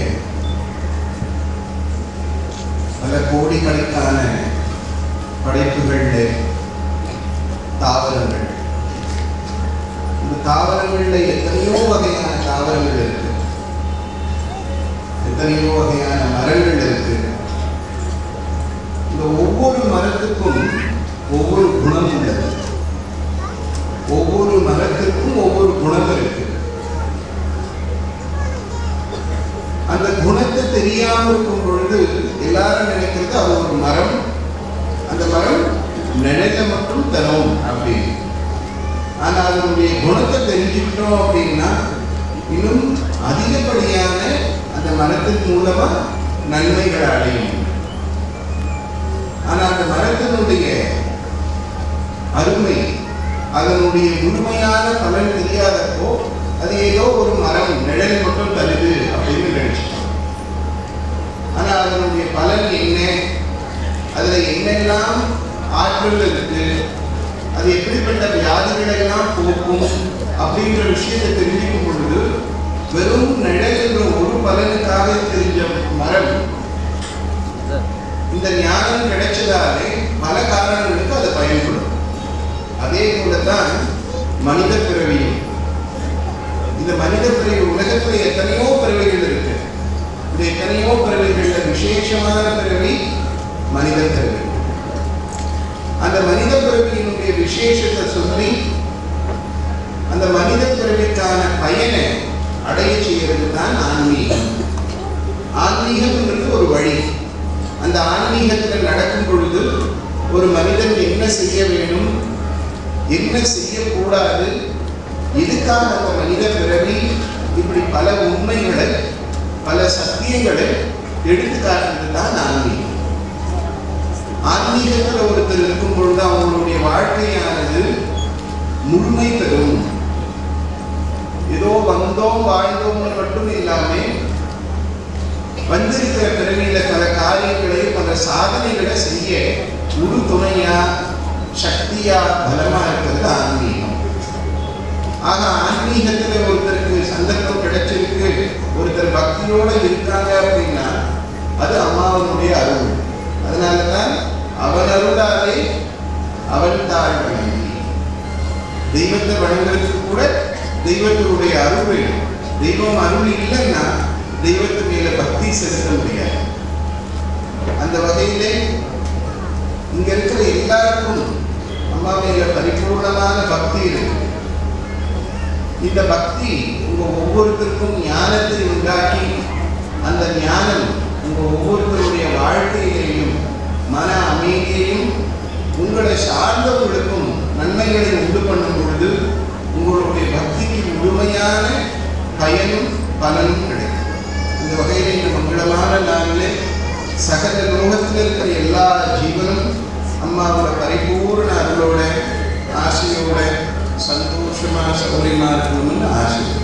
பல கோடிக்கணக்கான படைப்புகளில் தாவரங்கள் இந்த தாவரங்கள்ல எத்தனையோ வகையான தாவரங்கள் இருக்கு எத்தனையோ வகையான மரங்கள் இருக்கு இந்த ஒவ்வொரு மரத்துக்கும் ஒவ்வொரு குணம் உள்ளது ஒவ்வொரு மரத்திற்கும் ஒவ்வொரு குணம் இருக்கு அந்த குணத்தை தெரியாம இருக்கும் பொழுது எல்லாரும் நினைக்கிறது அது ஒரு மரம் அந்த மரம் நினைக்க மட்டும் தரும் அப்படின்னு ஆனா அதனுடைய குணத்தை தெரிஞ்சுக்கிட்டோம் அப்படின்னா இன்னும் அதிகப்படியான அந்த மரத்தின் மூலமா நன்மைகள் அடையும் ஆனா அந்த மரத்தினுடைய அருமை அதனுடைய முழுமையான பலன் தெரியாதப்போ அது ஏதோ ஒரு மரம் நிழல் மட்டும் தருது அப்படின்னு நினைச்சிட்டோம் ஆனா அதனுடைய பலன் என்ன அதுல என்னெல்லாம் ஆற்றல் இருக்கு அது எப்படிப்பட்ட வியாதிகளை எல்லாம் போக்கும் அப்படின்ற விஷயத்தை தெரிஞ்சுக்கும் பொழுது வெறும் நிழல் என்ற ஒரு பலனுக்காக தெரிஞ்ச மரம் இந்த ஞானம் கிடைச்சதாலே பல காரணங்களுக்கு அது பயன்படும் அதே போலதான் மனித பிறவியும் இந்த மனித பிறவி உலகத்துல எத்தனையோ பிறவிகள் இருக்கு இந்த எத்தனையோ பிறவிகள்ல விசேஷமான பிறவி மனித பிறவி அந்த மனித பிறவியினுடைய விசேஷத்தை சொல்லி அந்த மனித பிறவிக்கான பயனை அடைய செய்யறது தான் ஆன்மீகம் ஆன்மீகம்ன்றது ஒரு வழி அந்த ஆன்மீகத்தில் நடக்கும் பொழுது ஒரு மனிதன் என்ன செய்ய வேண்டும் என்ன செய்யக்கூடாது எதுக்காக அந்த மனித பிறவி இப்படி பல உண்மைகளை பல சத்தியங்களை எடுத்து காட்டுறது தான் ஆன்மீகம் ஆன்மீகத்தில் ஒருத்தர் இருக்கும் பொழுது அவங்களுடைய வாழ்க்கையானது முழுமை பெறும் ஏதோ வந்தோம் வாழ்ந்தோம்னு மட்டும் இல்லாம வந்திருக்கிற பிறவியில பல காரியங்களை பல சாதனைகளை செய்ய முழு துணையா சக்தியா பலமா இருக்கிறது ஆன்மீகம் ஆக ஆன்மீகத்துல ஒருத்தருக்கு சந்தர்ப்பம் கிடைச்சிருக்கு ஒருத்தர் பக்தியோட இருக்காங்க அப்படின்னா அது அம்மாவனுடைய அருள் அதனாலதான் அவன் அருளாலே அவன் தாழ் வணங்கி தெய்வத்தை வணங்குறதுக்கு கூட தெய்வத்தினுடைய அருள் வேணும் தெய்வம் அருள் இல்லைன்னா தெய்வத்து மேல பக்தி செலுத்த முடியாது அந்த வகையிலே இங்க இருக்கிற எல்லாருக்கும் அம்மா மேல பரிபூர்ணமான பக்தி இருக்கு இந்த பக்தி உங்க ஒவ்வொருத்தருக்கும் ஞானத்தை உண்டாக்கி அந்த ஞானம் உங்க ஒவ்வொருத்தருடைய வாழ்க்கையிலேயும் மன அமைதியையும் உங்களை சார்ந்தவர்களுக்கும் நன்மைகளை உண்டு பண்ணும் பொழுது உங்களுடைய பக்திக்கு முழுமையான பயனும் பலனும் கிடைக்கும் இந்த வகையில் இந்த மங்களமான நாளிலே சகல லோகத்தில் இருக்கிற எல்லா ஜீவனும் அம்மாவோட பரிபூர்ண அருளோட ஆசையோட சந்தோஷமா சௌரியமா இருக்கணும்னு ஆசை